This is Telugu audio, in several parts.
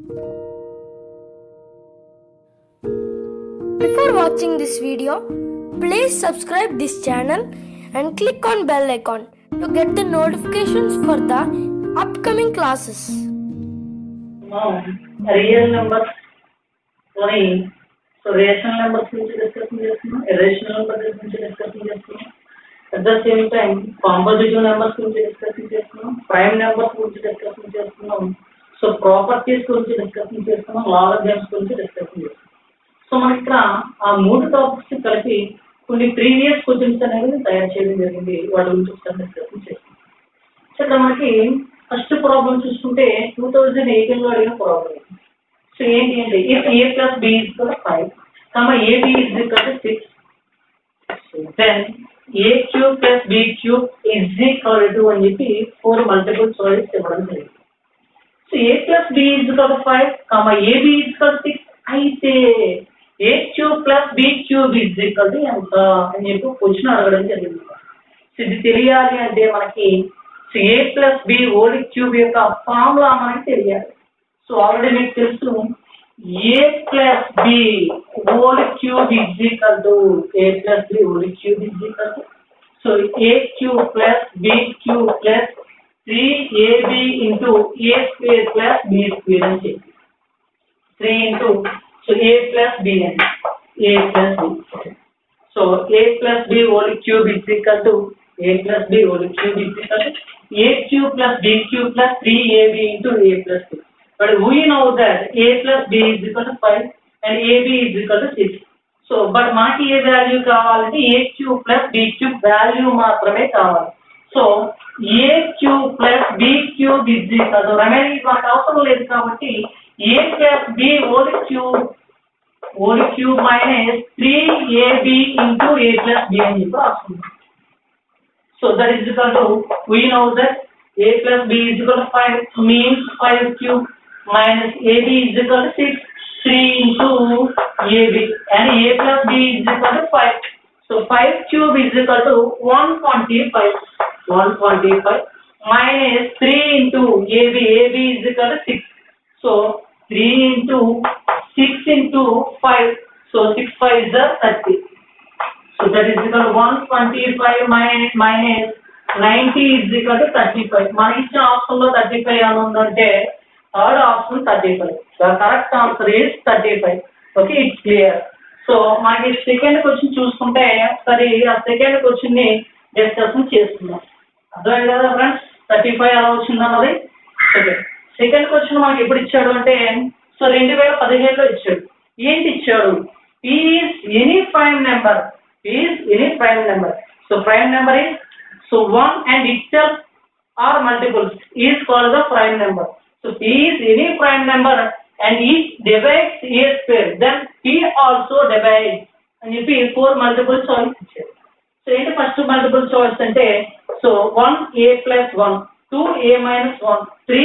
Before watching this video, please subscribe this channel and click on bell icon to get the notifications for the upcoming classes. Real numbers లోని సో రేషనల్ నెంబర్స్ గురించి డిస్కషన్ చేస్తున్నాం ఇరేషనల్ నెంబర్స్ గురించి డిస్కషన్ చేస్తున్నాం at the same time composite numbers గురించి డిస్కషన్ చేస్తున్నాం ప్రైమ్ నెంబర్స్ గురించి డిస్కషన్ చేస్తున్నాం సో ప్రాపర్టీస్ గురించి డిస్కషన్ చేస్తున్నాం లాగరిథమ్స్ గురించి డిస్కషన్ చేస్తున్నాం సో మనకి ఇక్కడ ఆ మూడు టాపిక్స్ కలిపి కొన్ని ప్రీవియస్ క్వశ్చన్స్ అనేవి తయారు చేయడం జరిగింది వాటి గురించి ఒకసారి డిస్కషన్ చేస్తున్నాం సో ఇక్కడ మనకి ఫస్ట్ ప్రాబ్లం చూసుకుంటే టూ థౌజండ్ ఎయిటీన్ లో అడిగిన ప్రాబ్లం సో ఏంటి అంటే if A plus B is five comma AB is equal to six then A cube plus B cube is equal to అని చెప్పి ఫోర్ మల్టిపుల్ చాయిస్ ఇవ్వడం జరిగింది so A plus B is equal to five comma AB is equal six అయితే A cube plus B cube is equal to ఎంత అని చెప్పి క్వశ్చన్ అడగడం జరిగింది సో ఇది తెలియాలి అంటే మనకి so A plus B whole cube యొక్క ఫార్ములా మనకి తెలియాలి సో ఆల్రెడీ మీకు తెలుసు A plus B whole cube is equal to A plus B whole cube is equal to so A cube plus B cube plus three AB into A square plus B square అని చెప్పి three into so A plus B అని A plus B so A plus B whole cube is equal to A plus B whole cube is equal to A cube plus B cube plus three AB into A plus B but we know that A plus B is equal to five and AB is equal to six so but మనకి ఏ వాల్యూ కావాలంటే A cube plus B cube value మాత్రమే కావాలి so A cube plus B cube is equal to remaining మనకు అవసరం లేదు కాబట్టి A plus B whole cube whole cube minus three AB into A plus B అని చెప్పి రాసుకుందాం so that is equal to we know that A plus B is equal to five means five cube minus AB is equal to six three into AB and A plus B is equal to five so five cube is equal to one twenty five one twenty five minus three into AB AB is equal to six so three into six into five so six five is the thirty so that is equal one twenty five minus minus ninety is equal to thirty five మన ఇచ్చిన ఆప్షన్ లో థర్టీ ఫైవ్ అని ఉందంటే third option thirty five the correct answer is thirty five okay it's clear so మనకి సెకండ్ క్వశ్చన్ చూసుకుంటే ఒకసారి ఆ సెకండ్ క్వశ్చన్ ని డిస్కషన్ చేస్తున్నాం అర్థమైంది కదా ఫ్రెండ్స్ థర్టీ ఫైవ్ ఎలా వచ్చింది అన్నది ఓకే సెకండ్ క్వశ్చన్ మనకి ఎప్పుడు ఇచ్చాడు అంటే సో రెండు వేల పదిహేడులో ఇచ్చాడు ఏంటి ఇచ్చాడు is any prime number is any prime number so prime number is so one and itself are multiples is called the prime number so is any prime number and is divides a square then p also divide అని చెప్పి ఫోర్ మల్టిపుల్ చాయిస్ ఇచ్చాడు సో ఏంటి ఫస్ట్ మల్టిపుల్ చాయిస్ అంటే so one a plus one two a minus one three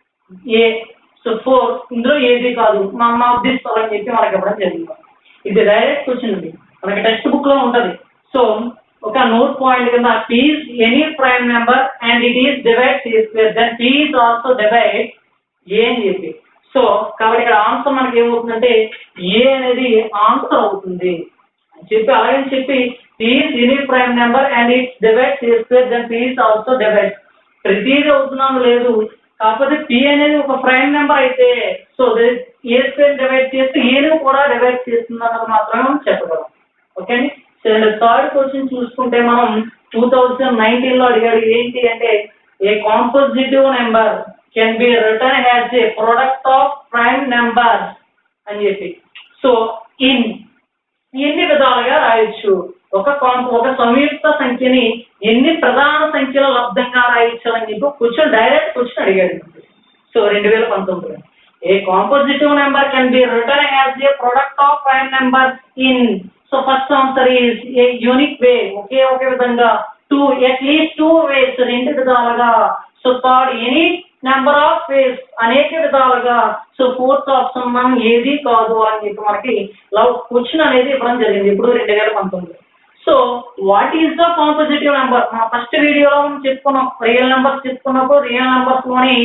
a so four ఇందులో ఏది కాదు మా అమ్మ ఉద్దేశిస్తామని చెప్పి మనకి ఇవ్వడం జరిగింది ఇది డైరెక్ట్ క్వశ్చన్ ఇది మనకి టెక్స్ట్ బుక్ లో ఉంటది సో ఒక నోట్ పాయింట్ కింద p is any prime number and it is divide square then p is also divide a అని చెప్పి సో కాబట్టి ఇక్కడ ఆన్సర్ మనకి ఏమవుతుందంటే ఏ అనేది ఆన్సర్ అవుతుంది అని చెప్పి అలాగని చెప్పి p is any prime number and its divide square then p is also divide ప్రతిదీ అవుతున్నాము లేదు కాకపోతే పి అనేది ఒక ప్రైమ్ నెంబర్ అయితే సో ఏ స్క్వేర్ డివైడ్ చేస్తే ఏను కూడా డివైడ్ చేస్తుంది అన్నది మాత్రమే మనం చెప్పగలం ఓకే అండి సో థర్డ్ క్వశ్చన్ చూసుకుంటే మనం టూ థౌజండ్ నైన్టీన్ లో అడిగాడు ఏంటి అంటే a composite number can be written as a product of prime number అని చెప్పి సో ఇన్ ఎన్ని విధాలుగా రాయొచ్చు ఒక కాంప ఒక సంయుక్త సంఖ్యని ఎన్ని ప్రధాన సంఖ్యల లబ్ధంగా రాయొచ్చు అని చెప్పి క్వశ్చన్ డైరెక్ట్ క్వశ్చన్ అడిగాడు సో రెండు వేల పంతొమ్మిదిలో a composite number can be written as a product of prime number in so first answer is a unique way ఒకే ఒకే విధంగా టూ అట్లీస్ట్ టూ వేస్ రెండు విధాలుగా so third any number of ways అనేక విధాలుగా సో ఫోర్త్ ఆప్షన్ మనం ఏది కాదు అని చెప్పి మనకి లవ్ క్వశ్చన్ అనేది ఇవ్వడం జరిగింది ఇప్పుడు రెండు వేల పంతొమ్మిది so what is the composite number మన ఫస్ట్ వీడియోలో మనం చెప్పుకున్నాం రియల్ నెంబర్స్ చెప్పుకున్నప్పుడు రియల్ నెంబర్స్ లోని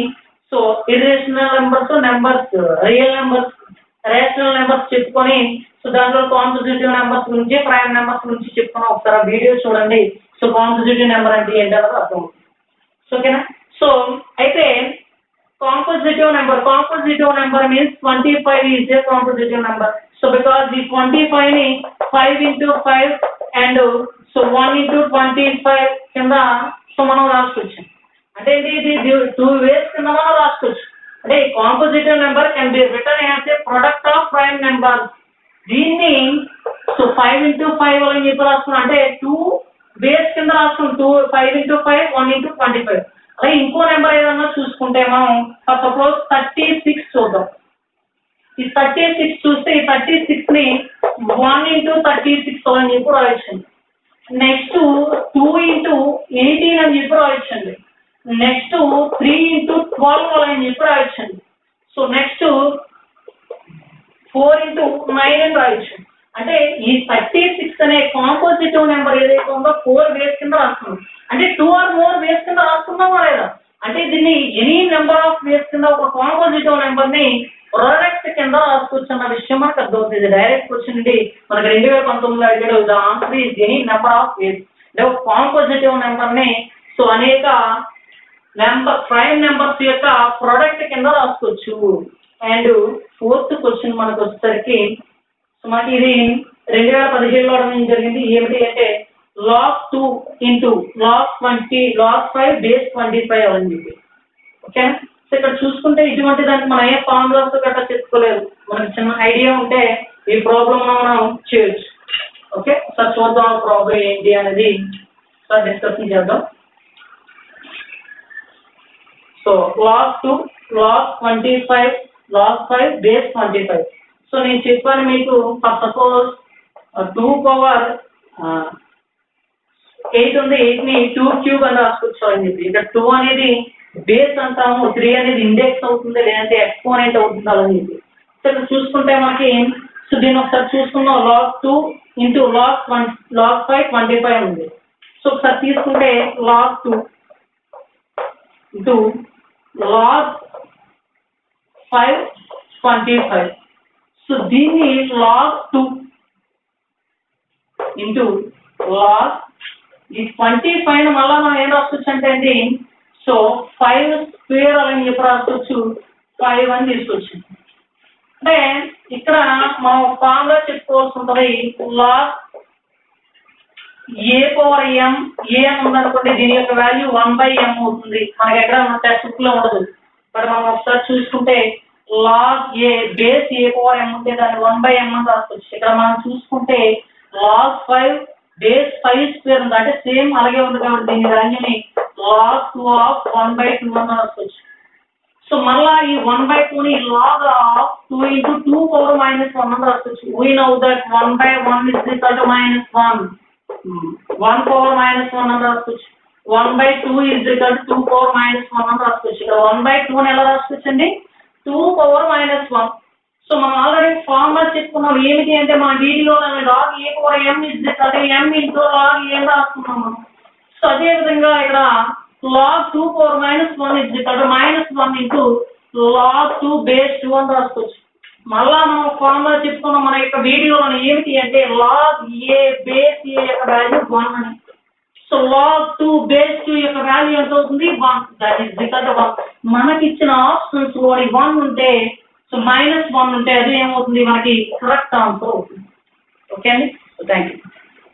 so irrational numbers numbers real numbers rational numbers చెప్పుకొని సో దాంట్లో కాన్సిక్యూటివ్ నెంబర్స్ గురించి ప్రైమ్ నెంబర్స్ గురించి చెప్పుకున్నాం ఒకసారి ఆ వీడియో చూడండి సో కాన్సిక్యూటివ్ నెంబర్ అంటే ఏంటన్నది అర్థం అవుతుంది. సో ఓకేనా సో అయితే compositive number compositive number means 25 is a compositive number so because the 25 ni 5 into 5 and uh, so 1 into 25 కింద సో మనం రాసుకోవచ్చు అంటే ఇది ఇది టూ వేస్ కింద మనం రాసుకోవచ్చు అంటే composite number can be written as a product of prime number దీన్ని సో ఫైవ్ ఇంటూ ఫైవ్ అని చెప్పి రాసుకున్నాం అంటే టూ బేస్ కింద రాసుకున్నాం two five into five one into twenty five అలాగే ఇంకో నెంబర్ ఏదన్నా చూసుకుంటే మనం ఫర్ సపోజ్ థర్టీ సిక్స్ చూద్దాం ఈ థర్టీ సిక్స్ చూస్తే ఈ థర్టీ సిక్స్ ని వన్ ఇంటూ థర్టీ సిక్స్ అని చెప్పి రాయొచ్చండి నెక్స్ట్ టూ ఇంటూ ఎయిటీన్ అని చెప్పి రాయొచ్చండి నెక్స్ట్ త్రీ ఇంటూ ట్వెల్వ్ అని చెప్పి రాయొచ్చండి so next four into nine అని రాయొచ్చు అంటే ఈ థర్టీ సిక్స్ అనే కాంపోజిటివ్ నెంబర్ ఏదైతే ఉందో ఫోర్ వేస్ కింద రాస్తున్నాం అంటే టూ ఆర్ మోర్ వేస్ కింద రాస్తున్నామా లేదా అంటే దీన్ని ఎనీ నెంబర్ ఆఫ్ వేస్ కింద ఒక కాంపోజిటివ్ నెంబర్ ని ప్రోడక్ట్ కింద రాసుకోవచ్చు అన్న విషయం మనకు అర్థమవుతుంది డైరెక్ట్ క్వశ్చన్ ఇది మనకి రెండు వేల పంతొమ్మిదిలో అడిగాడు the answer is any number of ways అంటే ఒక కాంపోజిటివ్ నెంబర్ ని సో అనేక నెంబర్ ప్రైమ్ నెంబర్స్ యొక్క ప్రోడక్ట్ కింద రాసుకోవచ్చు అండ్ ఫోర్త్ క్వశ్చన్ మనకు వచ్చేసరికి సో మనకి ఇది రెండు వేల పదిహేడులో అడగడం జరిగింది ఏమిటి అంటే log two into log twenty log five base twenty five అని చెప్పి ఓకే సో ఇక్కడ చూసుకుంటే ఇటువంటి దానికి మనం ఏ ఫార్ములాస్ గట్రా చెప్పుకోలేదు మనకి చిన్న ఐడియా ఉంటే ఈ ప్రాబ్లమ్ మనం చేయొచ్చు ఓకే సార్ చూద్దాం ప్రాబ్లం ఏంటి అనేది సార్ డిస్కషన్ చేద్దాం so log two log twenty five log five base twenty five so నేను చెప్పాను మీకు for suppose two power eight ఉంది ఎయిట్ ని టూ క్యూబ్ అని రాసుకోవచ్చు అని చెప్పి ఇక్కడ టూ అనేది బేస్ అంటాము త్రీ అనేది ఇండెక్స్ అవుతుంది లేదంటే ఎక్స్పోనెంట్ అవుతుంది అని చెప్పి సో ఇక్కడ చూసుకుంటే మనకి సో దీన్ని ఒకసారి చూసుకుందాం log two into log one log five twenty five ఉంది సో ఒకసారి తీసుకుంటే log two into log five twenty five so దీన్ని లాగ్ టూ ఇంటూ లాగ్ ఈ ట్వంటీ ఫైవ్ మళ్ళా మనం ఏం రాసుకోవచ్చు అంటే అండి సో ఫైవ్ స్క్వేర్ అని చెప్పి రాసుకోవచ్చు ఫైవ్ అని తీసుకోవచ్చు అంటే ఇక్కడ మనం ఫామ్ లో చెప్పుకోవాల్సి ఉంటుంది లాగ్ ఏ పవర్ ఎం ఏ అని ఉందనుకోండి దీని యొక్క వాల్యూ వన్ బై ఎం అవుతుంది మనకి ఎక్కడ టెక్స్ట్ బుక్ లో ఉండదు ఇక్కడ మనం ఒకసారి చూసుకుంటే log a base a power m ఉంటే దాన్ని వన్ బై ఎం అని రాసుకోవచ్చు ఇక్కడ మనం చూసుకుంటే log five base five square ఉంది అంటే సేమ్ అలాగే ఉంది కాబట్టి దీని వాల్యూని log two of one by two అని రాసుకోవచ్చు సో మళ్ళా ఈ వన్ బై టూ ని log of two into two power minus one అని రాసుకోవచ్చు we know that one by one is equal to minus one one power minus one అని రాసుకోవచ్చు one by two is equal to two power minus one అని రాసుకోవచ్చు ఇక్కడ వన్ బై టూ ఎలా రాసుకోవచ్చు అండి two power minus one so మనం ఆల్రెడీ ఫార్ములా చెప్పుకున్నాం ఏమిటి అంటే మన video log a power m is అంటే ఎం ఇంటూ లాగ్ ఏం రాసుకున్నాం మనం సో అదే విధంగా ఇక్కడ log two power minus one is ఇక్కడ minus one into log two base two అని రాసుకోవచ్చు మళ్ళా మనం ఫార్ములా చెప్పుకున్నాం మన యొక్క వీడియోలో ఏమిటి అంటే లాగ్ ఏ బేస్ ఏ యొక్క వాల్యూ వన్ అని so log two base two యొక్క వాల్యూ ఎంత అవుతుంది one that is because one మనకి ఇచ్చిన ఆప్షన్స్ లోని వన్ ఉంటే సో మైనస్ వన్ ఉంటే అది ఏమవుతుంది మనకి కరెక్ట్ ఆన్సర్ అవుతుంది ఓకే అండి థ్యాంక్ యూ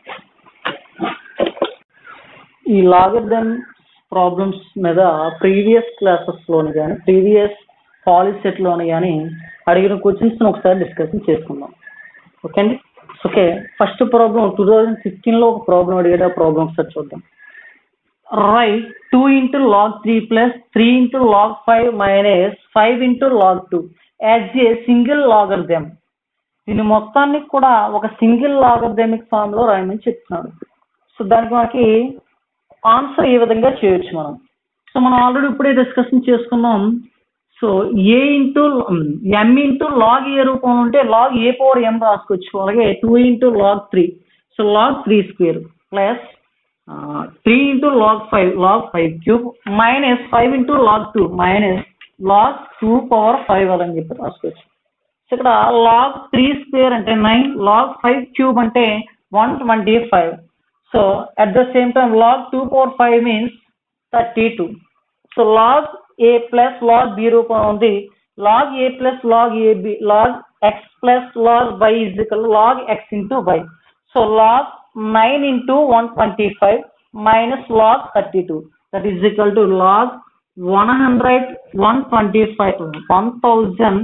ఈ లాగర్థమ్ ప్రాబ్లమ్స్ మీద ప్రీవియస్ క్లాసెస్లోని కానీ ప్రీవియస్ పాలిసెట్లోని కానీ అడిగిన క్వశ్చన్స్ని ఒకసారి డిస్కషన్ చేసుకుందాం ఓకే అండి okay first problem two thousand సిక్స్టీన్లో ఒక ప్రాబ్లం అడిగాడు ఆ ప్రాబ్లం ఒకసారి చూద్దాం write two into log three plus three into log five minus five into log two as a single logarithm దీని మొత్తాన్ని కూడా ఒక సింగిల్ లాగర్థమిక్ ఫామ్ లో రాయమని చెప్తున్నాడు సో దానికి మనకి ఆన్సర్ ఏ విధంగా చేయొచ్చు మనం సో మనం ఆల్రెడీ ఇప్పుడే డిస్కషన్ చేసుకున్నాం so a into m into log a రూపంలో ఉంటే లాగ్ ఏ పవర్ ఎం రాసుకోవచ్చు అలాగే two into log three so log three square plus three into log five log five cube minus five into log two minus log two power five అని చెప్పి రాసుకోవచ్చు సో ఇక్కడ లాగ్ త్రీ స్క్వేర్ అంటే నైన్ లాగ్ ఫైవ్ క్యూబ్ అంటే one twenty five so at the same time log two power five means thirty two so log a plus log b రూపం ఉంది log a plus log a b log x plus log y is log x into y so log nine into one twenty five minus log thirty two that is equal to log one hundred one twenty five one thousand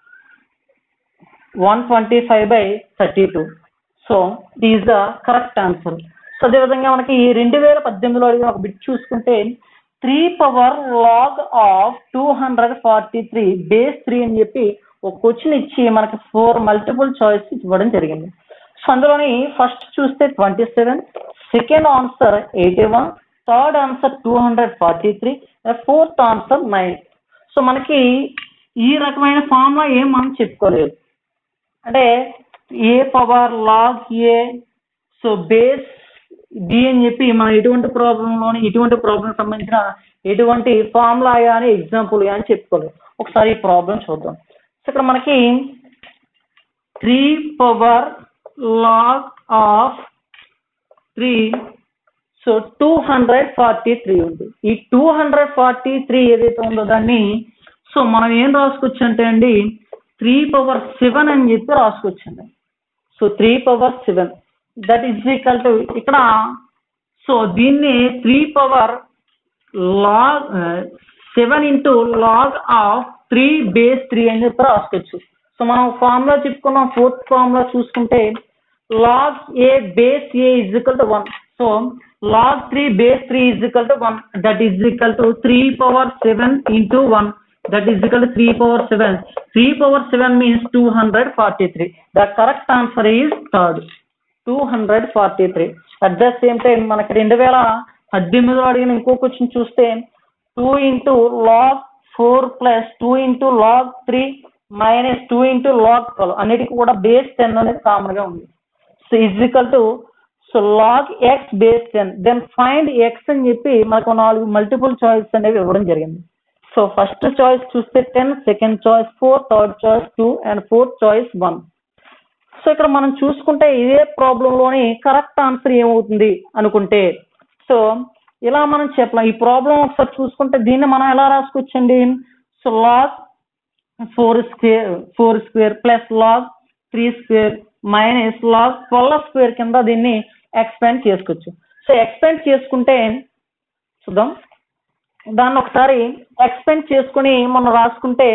one twenty five by thirty two so is the correct answer so అదేవిధంగా మనకి రెండు వేల పద్దెనిమిదిలో అడిగిన ఒక బిట్ చూసుకుంటే three power log of two hundred forty three base three అని చెప్పి ఒక క్వశ్చన్ ఇచ్చి మనకి ఫోర్ మల్టిపుల్ చాయిస్ ఇవ్వడం జరిగింది సో అందులోని ఫస్ట్ చూస్తే twenty seven second answer eighty one third answer two hundred forty three fourth answer nine so మనకి ఈ రకమైన ఫార్ములా ఏం మనం చెప్పుకోలేదు అంటే a power log a so base d అని చెప్పి మనం ఎటువంటి ప్రాబ్లంలోని ఇటువంటి ప్రాబ్లం సంబంధించిన ఎటువంటి ఫార్ములా కానీ ఎగ్జాంపుల్ కానీ చెప్పుకోలేదు ఒకసారి ఈ ప్రాబ్లం చూద్దాం సో ఇక్కడ మనకి three power log of three so two hundred forty three ఉంది ఈ టూ హండ్రెడ్ ఫార్టీ త్రీ ఏదైతే ఉందో దాన్ని సో మనం ఏం రాసుకోవచ్చు అంటే అండి త్రీ పవర్ సెవెన్ అని చెప్పి రాసుకోవచ్చండి so three power seven that is equal to ఇక్కడ సో దీన్ని three power log seven into log of three base three అని చెప్పి రాసుకోవచ్చు సో మనం ఫార్ములా చెప్పుకున్నాం ఫోర్త్ ఫార్ములా చూసుకుంటే log a base a is equal to one so log three base three is equal to one that is equal to three power seven into one that is equal to three power seven three power seven means two hundred forty three the correct answer is third two hundred forty three at the same time మనకి రెండు వేల పద్దెనిమిదిలో అడిగిన ఇంకో క్వశ్చన్ చూస్తే two into log four plus two into log three minus two into log twelve అన్నిటికీ కూడా బేస్ టెన్ అనేది కామన్ గా ఉంది so is equal to so log x base ten then find x అని చెప్పి మనకు నాలుగు మల్టిపుల్ చాయిస్ అనేవి ఇవ్వడం జరిగింది సో ఫస్ట్ చాయిస్ చూస్తే ten second choice four third choice two and fourth choice one so ఇక్కడ మనం చూసుకుంటే ఇదే ప్రాబ్లం లోని కరెక్ట్ ఆన్సర్ ఏమవుతుంది అనుకుంటే సో ఇలా మనం చెప్పలేం ఈ ప్రాబ్లం ఒకసారి చూసుకుంటే దీన్ని మనం ఎలా రాసుకోవచ్చండి so log four square four square plus log three square minus log twelve square కింద దీన్ని ఎక్స్పెండ్ చేసుకోవచ్చు సో ఎక్స్పెండ్ చేసుకుంటే చూద్దాం దాన్ని ఒకసారి ఎక్స్పెండ్ చేసుకుని మనం రాసుకుంటే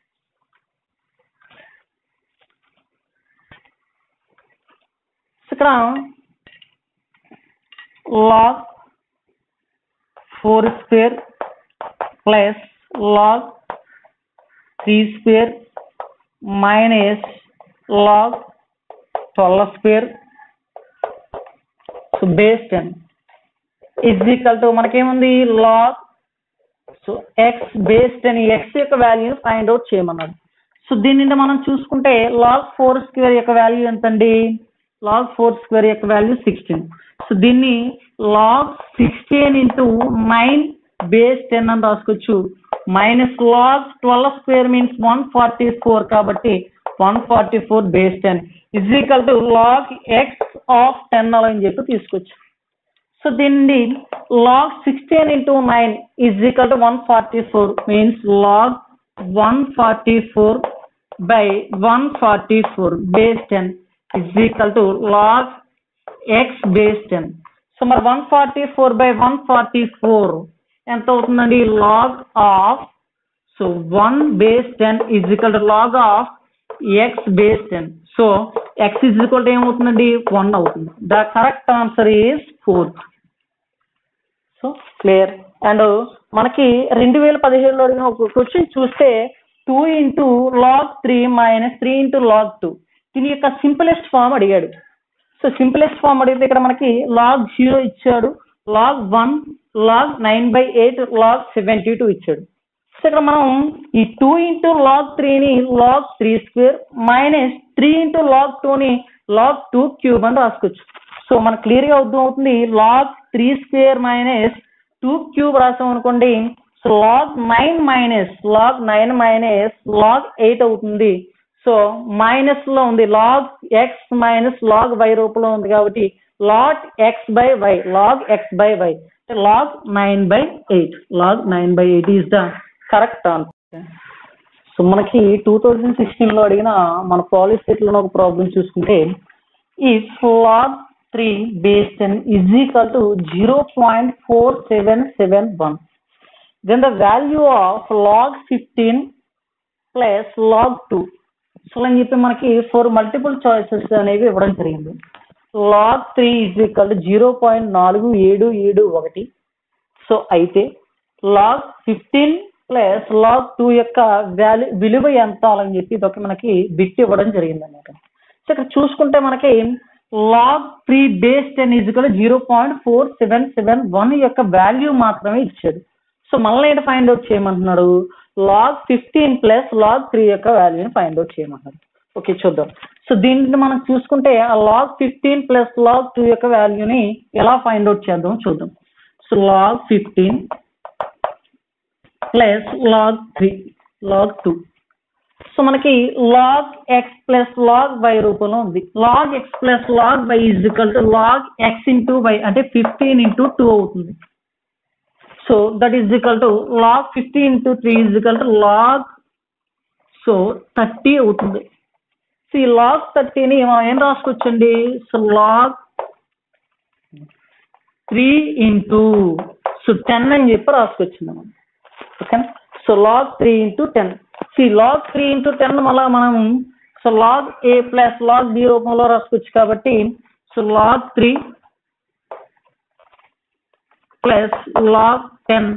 ఇక్కడ log four square plus log three square minus log twelve square so base ten is equal to మనకేముంది log so x base ten x యొక్క వాల్యూని ఫైండ్ అవుట్ చేయమన్నాడు సో దీని నుండి మనం చూసుకుంటే లాగ్ ఫోర్ స్క్వేర్ యొక్క వాల్యూ ఎంతండి లాగ్ ఫోర్ స్క్వేర్ యొక్క వాల్యూ సిక్స్టీన్ సో దీన్ని log sixteen into nine base ten అని రాసుకోవచ్చు minus log twelve square means one forty four కాబట్టి one forty four base ten is equal to log x of ten అలా అని చెప్పి తీసుకోవచ్చు సో దీన్ని log sixteen into nine is equal to one forty four means log one forty four by one forty four base ten is equal to log x base ten so మరి one forty four by one forty four ఎంత అవుతుందండి log of so one base ten is equal to log of x base ten so x is equal to ఏమవుతుందండి వన్ అవుతుంది the correct answer is fourth so clear and మనకి రెండు వేల పదిహేడులో అడిగిన ఒక క్వశ్చన్ చూస్తే two into log three minus three into log two దీని యొక్క సింపులెస్ట్ ఫామ్ అడిగాడు సో సింపులెస్ట్ ఫామ్ అడిగితే ఇక్కడ మనకి లాగ్ జీరో ఇచ్చాడు log one log nine by eight log seventy two ఇచ్చాడు సో ఇక్కడ మనం ఈ టూ ఇంటూ లాగ్ త్రీని log three square minus three into log టూని లాగ్ టూ క్యూబ్ అని రాసుకోవచ్చు సో మనకు క్లియర్ గా అర్థం అవుతుంది log three square minus two cube రాసాం అనుకోండి so log nine minus log nine minus log eight అవుతుంది సో మైనస్ లో ఉంది log x minus log y రూపంలో ఉంది కాబట్టి log x by y log x by y log nine by eight log nine by eight is the correct answer so మనకి టూ థౌజండ్ సిక్స్టీన్ లో అడిగిన మన పాలిసెట్ లో ఒక ప్రాబ్లం చూసుకుంటే if log three base ten is equal to zero point four seven seven one then the value of log 15 plus log 2 so అని చెప్పి మనకి ఫోర్ మల్టిపుల్ చాయిసెస్ అనేవి ఇవ్వడం జరిగింది log three is equal to zero point నాలుగు ఏడు ఏడు ఒకటి సో అయితే log fifteen plus log two యొక్క వాల్యూ విలువ ఎంత అని చెప్పి ఇదొక మనకి బిట్ ఇవ్వడం జరిగింది అనమాట సో ఇక్కడ చూసుకుంటే మనకి log three base ten is equal zero point four seven seven one యొక్క వాల్యూ మాత్రమే ఇచ్చాడు సో మళ్ళీ ఏంటి ఫైండ్ అవుట్ చేయమంటున్నాడు log fifteen plus log three యొక్క వాల్యూని ఫైండ్ అవుట్ చేయమంటున్నాడు ఓకే చూద్దాం సో దీన్ని మనం చూసుకుంటే ఆ log fifteen plus log two యొక్క వాల్యూని ఎలా ఫైండ్ అవుట్ చేద్దాం చూద్దాం so log fifteen plus log three log two so మనకి log x plus log y రూపంలో ఉంది log x plus log y is equal to log x into y అంటే ఫిఫ్టీన్ ఇంటూ టూ అవుతుంది so that is equal to log fifty into three is equal to log so thirty అవుతుంది సో ఈ లాగ్ థర్టీని మనం ఏం రాసుకోవచ్చండి so log three into so ten అని చెప్పి రాసుకోవచ్చు మనం ఓకేనా so log three into ten so ఈ లాగ్ త్రీ ఇంటూ టెన్ మళ్ళీ మనం so log a plus log b రూపంలో రాసుకోవచ్చు కాబట్టి so log three plus log ten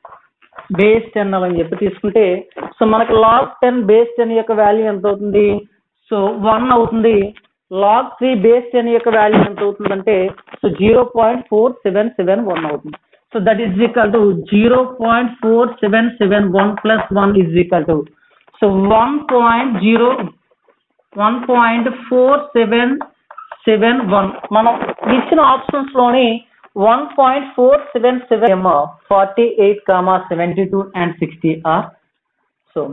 base ten అని చెప్పి తీసుకుంటే సో మనకి లాగ్ టెన్ బేస్ టెన్ యొక్క వాల్యూ ఎంత అవుతుంది సో వన్ అవుతుంది లాగ్ త్రీ బేస్ టెన్ యొక్క వాల్యూ ఎంత అవుతుందంటే so zero point four seven seven one అవుతుంది so that is equal to zero point four seven seven one plus one is equal to so one point zero one point four seven seven one మనం ఇచ్చిన ఆప్షన్స్ లోని one point four seven seven ఏమో forty eight comma seventy two and sixty are so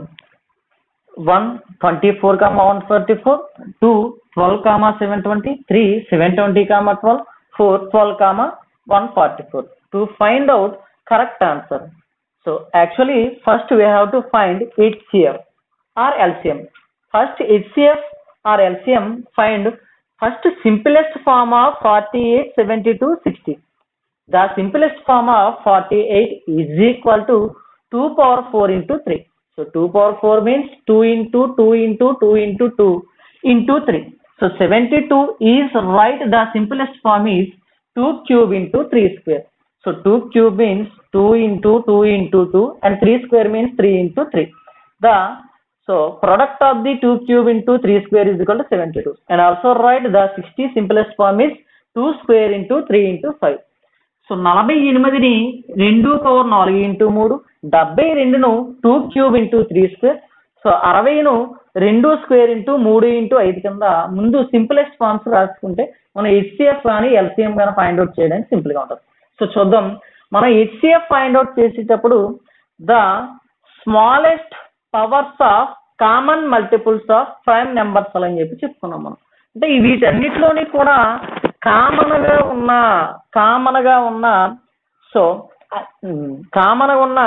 one twenty four comma one forty four two twelve comma seven twenty three seven twenty comma twelve four twelve comma one forty four to find out correct answer so actually first we have to find HCF or LCM first HCF or LCM find first simplest form of forty eight seventy two sixty the simplest form of 48 is equal to 2 power 4 into 3. So 2 power 4 means 2 into 2 into 2 into 2 into 3. So 72 is right. The simplest form is 2 cube into 3 square. So 2 cube means 2 into 2 into 2 and 3 square means 3 into 3. The so product of the 2 cube into 3 square is equal to 72. And also write the 60 simplest form is 2 square into 3 into 5. So నలభై ఎనిమిదిని రెండు పవర్ నాలుగు ఇంటూ మూడు డెబ్బై రెండును two cube into three square so అరవైను రెండు స్క్వేర్ ఇంటూ మూడు ఇంటూ ఐదు కింద ముందు సింపులెస్ట్ ఫార్మ్స్ రాసుకుంటే మనం హెచ్సిఎఫ్ కానీ ఎల్సిఎం కానీ ఫైండ్ అవుట్ చేయడానికి సింపుల్ గా ఉంటుంది సో చూద్దాం మనం హెచ్సిఎఫ్ ఫైండ్ అవుట్ చేసేటప్పుడు the smallest powers of common multiples of prime numbers అని చెప్పి చెప్పుకున్నాం మనం అంటే ఈ వీటన్నిటిలోని కూడా కామన్ గా ఉన్న కామన్ గా ఉన్న సో కామన్ గా ఉన్న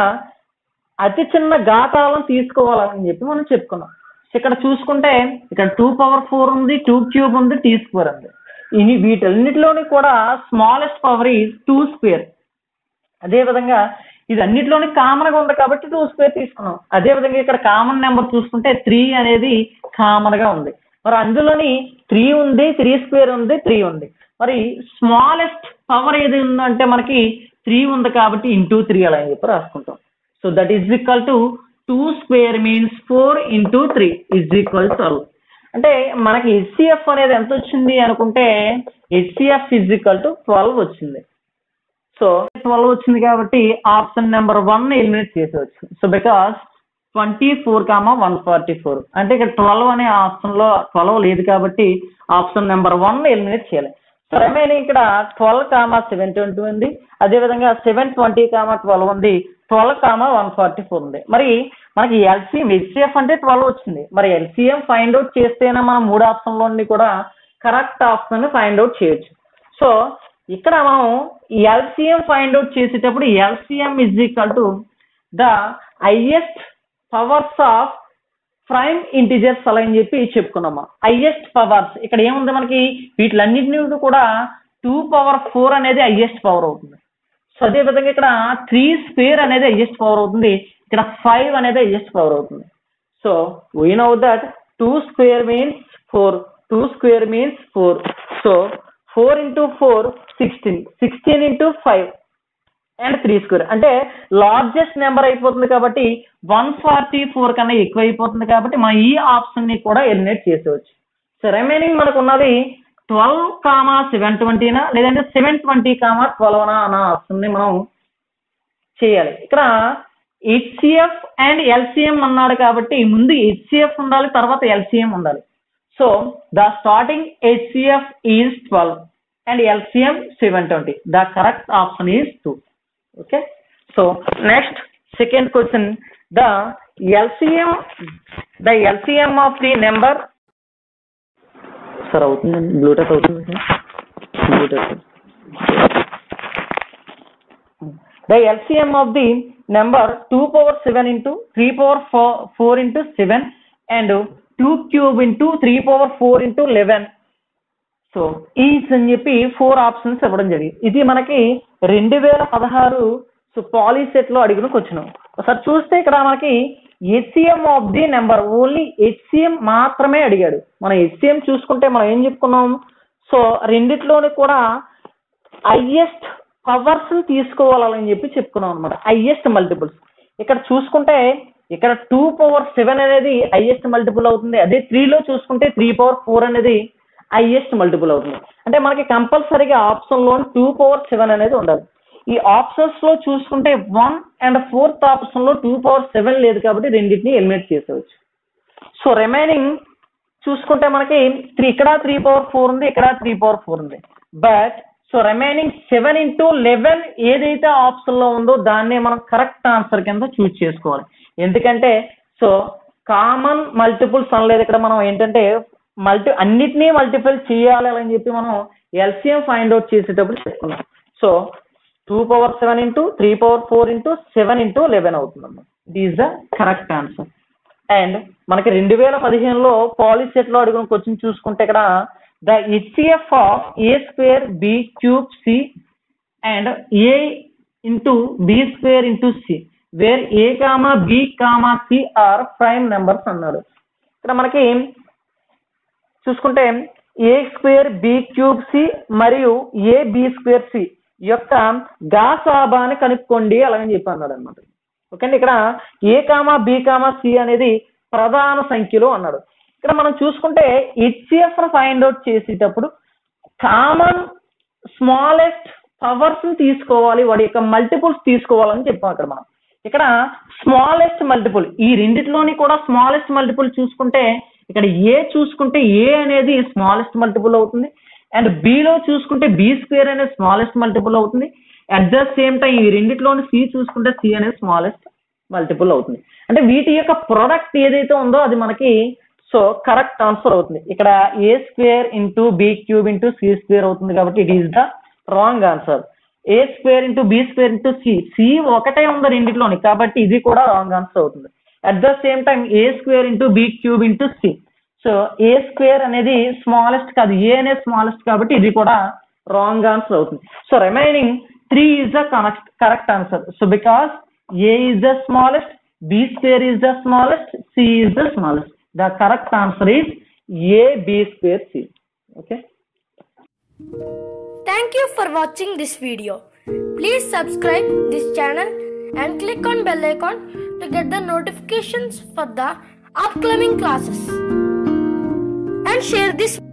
అతి చిన్న ఘాతాలను తీసుకోవాలని చెప్పి మనం చెప్పుకున్నాం ఇక్కడ చూసుకుంటే ఇక్కడ టూ పవర్ ఫోర్ ఉంది టూ క్యూబ్ ఉంది టీ స్క్వేర్ ఉంది ఇవి వీటన్నిటిలోని కూడా smallest power is two square అదే విధంగా ఇది అన్నిటిలోని కామన్ గా ఉంది కాబట్టి టూ స్క్వేర్ తీసుకున్నాం అదే విధంగా ఇక్కడ కామన్ నెంబర్ చూసుకుంటే త్రీ అనేది కామన్ గా ఉంది మరి అందులోని త్రీ ఉంది త్రీ స్క్వేర్ ఉంది త్రీ ఉంది మరి స్మాలెస్ట్ పవర్ ఏది ఉందంటే మనకి త్రీ ఉంది కాబట్టి ఇంటూ త్రీ అలా అని చెప్పి రాసుకుంటాం so that is equal to two square means four into three is equal twelve అంటే మనకి హెచ్సిఎఫ్ అనేది ఎంత వచ్చింది అనుకుంటే HCF is equal to twelve వచ్చింది సో ట్వెల్వ్ వచ్చింది కాబట్టి ఆప్షన్ నెంబర్ వన్ ఎలిమినేట్ చేసేవచ్చు so because twenty four comma one forty four అంటే ఇక్కడ ట్వెల్వ్ అనే ఆప్షన్ లో ట్వెల్వ్ లేదు కాబట్టి ఆప్షన్ నెంబర్ వన్ ఎలిమినేట్ చేయాలి సో రిమైనింగ్ ఇక్కడ ట్వెల్వ్ కామా సెవెన్ ట్వంటీ ఉంది అదే విధంగా సెవెన్ ట్వంటీ కామా ట్వెల్వ్ ఉంది twelve comma one forty four ఉంది మరి మనకి ఎల్సిఎం హెచ్సిఎఫ్ అంటే ట్వెల్వ్ వచ్చింది మరి ఎల్సిఎం ఫైండ్ అవుట్ చేస్తేనే మనం మూడు ఆప్షన్లో నుండి కూడా కరెక్ట్ ఆప్షన్ ఫైండ్ అవుట్ చేయొచ్చు సో ఇక్కడ మనం ఎల్సిఎం ఫైండ్ అవుట్ చేసేటప్పుడు LCM is equal to the highest powers of prime integers అలా అని చెప్పి చెప్పుకున్నాము హైయెస్ట్ పవర్స్ ఇక్కడ ఏముంది మనకి వీటిలన్నింటినీ కూడా టూ పవర్ ఫోర్ అనేది హైయెస్ట్ పవర్ అవుతుంది సో అదే విధంగా ఇక్కడ త్రీ స్క్వేర్ అనేది హైయెస్ట్ పవర్ అవుతుంది ఇక్కడ ఫైవ్ అనేది హైయెస్ట్ పవర్ అవుతుంది so we know that two square means four two square means four so four into four sixteen sixteen into five and three square అంటే లార్జెస్ట్ నెంబర్ అయిపోతుంది కాబట్టి వన్ ఫార్టీ ఫోర్ కన్నా ఎక్కువ అయిపోతుంది కాబట్టి మనం ఈ ఆప్షన్ ని కూడా ఎలిమినేట్ చేసేవచ్చు సో రిమైనింగ్ మనకు ఉన్నది ట్వెల్వ్ కామా సెవెన్ ట్వంటీనా లేదంటే సెవెన్ ట్వంటీ కామా ట్వెల్వ్నా అన్న ఆప్షన్ ని మనం చేయాలి ఇక్కడ హెచ్సిఎఫ్ అండ్ ఎల్సిఎం అన్నాడు కాబట్టి ముందు హెచ్సిఎఫ్ ఉండాలి తర్వాత ఎల్సిఎం ఉండాలి so the starting HCF is twelve and LCM seven twenty the correct option is two okay so next second question the LCM the LCM of the number sir అవుతుందండి బ్లూటూత్ అవుతుంది bluetooth the LCM of the number 2 power 7 into 3 power 4, 4 into 7 and 2 cube into 3 power 4 into 11 so is అని చెప్పి ఫోర్ ఆప్షన్స్ ఇవ్వడం జరిగింది ఇది మనకి రెండు వేల పదహారు సో పాలీసెట్ లో అడిగిన క్వశ్చన్ ఒకసారి చూస్తే ఇక్కడ మనకి HCM of the number only HCM మాత్రమే అడిగాడు మనం హెచ్సిఎం చూసుకుంటే మనం ఏం చెప్పుకున్నాం సో రెండిట్లోని కూడా హైయెస్ట్ పవర్స్ తీసుకోవాలని చెప్పి చెప్పుకున్నాం అనమాట హైయెస్ట్ మల్టిపుల్స్ ఇక్కడ చూసుకుంటే ఇక్కడ టూ పవర్ సెవెన్ అనేది హైయెస్ట్ మల్టిపుల్ అవుతుంది అదే త్రీలో చూసుకుంటే త్రీ పవర్ ఫోర్ అనేది హైయెస్ట్ మల్టిపుల్ అవుతుంది అంటే మనకి కంపల్సరీగా ఆప్షన్ లో టూ పవర్ సెవెన్ అనేది ఉండాలి ఈ ఆప్షన్స్ లో చూసుకుంటే వన్ అండ్ ఫోర్త్ ఆప్షన్ లో టూ పవర్ సెవెన్ లేదు కాబట్టి రెండింటిని ఎలిమినేట్ చేసేవచ్చు సో రిమైనింగ్ చూసుకుంటే మనకి త్రీ ఇక్కడ త్రీ పవర్ ఫోర్ ఉంది ఇక్కడ త్రీ పవర్ ఫోర్ ఉంది but so remaining seven into eleven ఏదైతే ఆప్షన్ లో ఉందో దాన్నే మనం కరెక్ట్ ఆన్సర్ కింద చూస్ చేసుకోవాలి ఎందుకంటే సో కామన్ మల్టిపుల్స్ అనలేదు ఇక్కడ మనం ఏంటంటే మల్టీ అన్నిటినీ మల్టిపుల్ చేయాలి అని చెప్పి మనం ఎల్సిఎం ఫైండ్ అవుట్ చేసేటప్పుడు చెప్పుకున్నాం so two power seven into three power four into seven into eleven అవుతుంది అన్నమాట it is the correct answer and మనకి రెండు వేల పదిహేనులో పాలిసెట్ లో అడిగిన క్వశ్చన్ చూసుకుంటే ఇక్కడ the HCF of a square b cube c and a into b square into c where a comma b comma c are prime numbers అన్నాడు ఇక్కడ మనకి చూసుకుంటే a square b cube c మరియు ఏ బి స్క్వేర్ సి యొక్క గాసాబాని కనుక్కోండి అలాగని చెప్పి అన్నాడు అనమాట ఓకే అండి ఇక్కడ a comma b comma c అనేది ప్రధాన సంఖ్యలో అన్నాడు ఇక్కడ మనం చూసుకుంటే హెచ్సిఎఫ్ ఫైండ్ అవుట్ చేసేటప్పుడు కామన్ స్మాలెస్ట్ పవర్స్ తీసుకోవాలి వాడి యొక్క మల్టిపుల్స్ తీసుకోవాలని చెప్పాం ఇక్కడ మనం ఇక్కడ స్మాలెస్ట్ మల్టిపుల్ ఈ రెండిట్లోని కూడా స్మాలెస్ట్ మల్టిపుల్ చూసుకుంటే ఇక్కడ ఏ చూసుకుంటే ఏ అనేది స్మాలెస్ట్ మల్టిపుల్ అవుతుంది అండ్ బిలో చూసుకుంటే బి స్క్వేర్ అనేది స్మాలెస్ట్ మల్టిపుల్ అవుతుంది అట్ ద సేమ్ టైం ఈ రెండిట్లోని సి చూసుకుంటే సి అనేది స్మాలెస్ట్ మల్టిపుల్ అవుతుంది అంటే వీటి యొక్క ప్రొడక్ట్ ఏదైతే ఉందో అది మనకి సో కరెక్ట్ ఆన్సర్ అవుతుంది ఇక్కడ a square into b cube into c square అవుతుంది కాబట్టి it is the wrong answer a square into b square into c c ఒకటే ఉంది రెండిట్లోని కాబట్టి ఇది కూడా రాంగ్ ఆన్సర్ అవుతుంది at the same time a square into b cube into c so a square అనేది స్మాలెస్ట్ కాదు ఏ అనేది స్మాలెస్ట్ కాబట్టి ఇది కూడా రాంగ్ ఆన్సర్ అవుతుంది so remaining three is the correct correct answer so because a is the smallest b square is the smallest c is the smallest the correct answer is a b square c okay Thank you for watching this video. Please subscribe this channel and click on bell icon to get the notifications for the upcoming classes. And share this